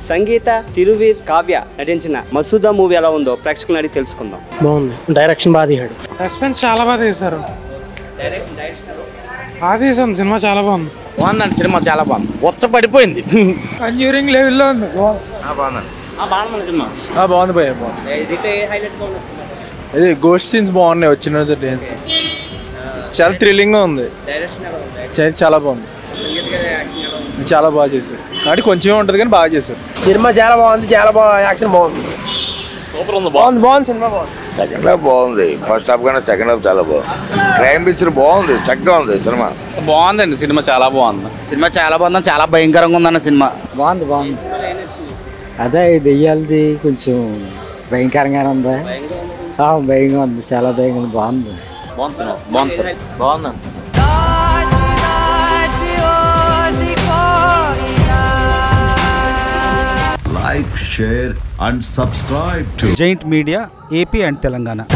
సంగీత తిరువీర్ కావ్య నటించిన మసూదా మూవీ ఎలా ఉందో ప్రేక్షకులను అడిగి తెలుసుకుందాం బాగుంది డైరెక్షన్ బాగా తీశాడు సస్పెన్స్ చాలా బాగా తీశారు బాగా తీసాం సినిమా చాలా బాగుంది బాగుందండి సినిమా చాలా బాగుంది ఉచ్చ పడిపోయింది కంజ్యూరింగ్ లెవెల్లో ఉంది బాగుంది భయ్య బాగుంది ఇది గోస్ట్ సీన్స్ బాగున్నాయి వచ్చిన డేస్ చాలా థ్రిల్లింగ్ ఉంది చా- చాలా బాగుంది చాలా బాగా చేశారు కాబట్టి కొంచెమే ఉంటుంది కానీ బాగా చేశారు సినిమా చాలా బాగుంది చాలా బాగా యాక్షన్ బాగుంది బాగుంది బాగుంది సినిమా బాగుంది సెకండ్ హాఫ్ బాగుంది ఫస్ట్ హాఫ్ కన్నా సెకండ్ హాఫ్ చాలా బాగుంది క్రైమ్ పిక్చర్ బాగుంది చక్కగా ఉంది సినిమా బాగుందండి సినిమా చాలా బాగుంది సినిమా చాలా బాగుంది చాలా భయంకరంగా ఉందన్న సినిమా బాగుంది బాగుంది అదే ఈ దెయ్యాలది కొంచెం భయంకరంగానే ఉంది ఆ, భయంగా ఉంది చాలా భయంగా ఉంది బాగుంది బాగుంది సినిమా బాగుంది సార్ బాగుందండి like, share, and subscribe to giant media AP and Telangana